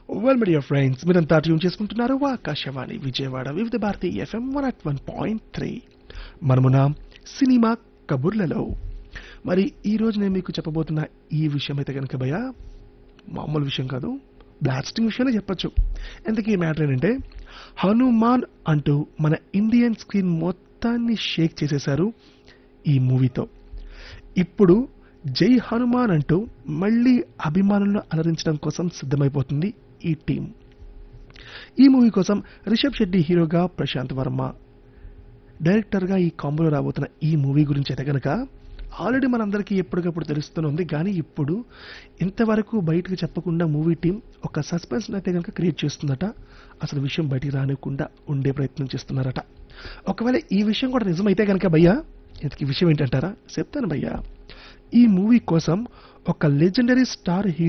well media friends మీరంతా tune చేసుకుంటున్నారు Akashvani Vijayawada Vividh Bharati FM one at one point three మనమున cinema కబుర్లలో మరి ఈ రోజు నేను మీకు చెప్పబోతున్న ఈ విషయం అయితే కనుక భయ మామూలు విషయం కాదు బ్లాస్టింగ్ విషయమే చెప్పొచ్చు ఎందుకు ఈ మ్యాటర్ ఏంటంటే హనుమాన్ అంటూ మన ఇండియన్ స్క్రీన్ మొత్తాన్ని షేక్ చేసేశారు ఈ మూవీతో ఇప్పుడు జై హనుమాన్ అంటూ మళ్ళీ అభిమానులను అలరించడం కోసం సిద్ధమైపోతుంది ఈ టీం ఈ మూవీ కోసం రిషబ్ శెట్టి హీరోగా ప్రశాంత్ వర్మ డైరెక్టర్గా ఈ కాంబోలో రాబోతున్న ఈ మూవీ గురించి అయితే కనుక ఆల్రెడీ మనందరికీ ఎప్పటికప్పుడు తెలుస్తూనే ఉంది కానీ ఇప్పుడు ఇంతవరకు బయటకు చెప్పకుండా మూవీ టీం ఒక సస్పెన్స్ అయితే కనుక క్రియేట్ చేస్తుందట అసలు విషయం బయటికి రానివ్వకుండా ఉండే ప్రయత్నం చేస్తున్నారట ఒకవేళ ఈ విషయం కూడా నిజమైతే కనుక భయ్యా ఇంతకీ విషయం ఏంటంటారా చెప్తాను భయ్యా ఈ మూవీ కోసం ఒక లెజెండరీ స్టార్ హీరో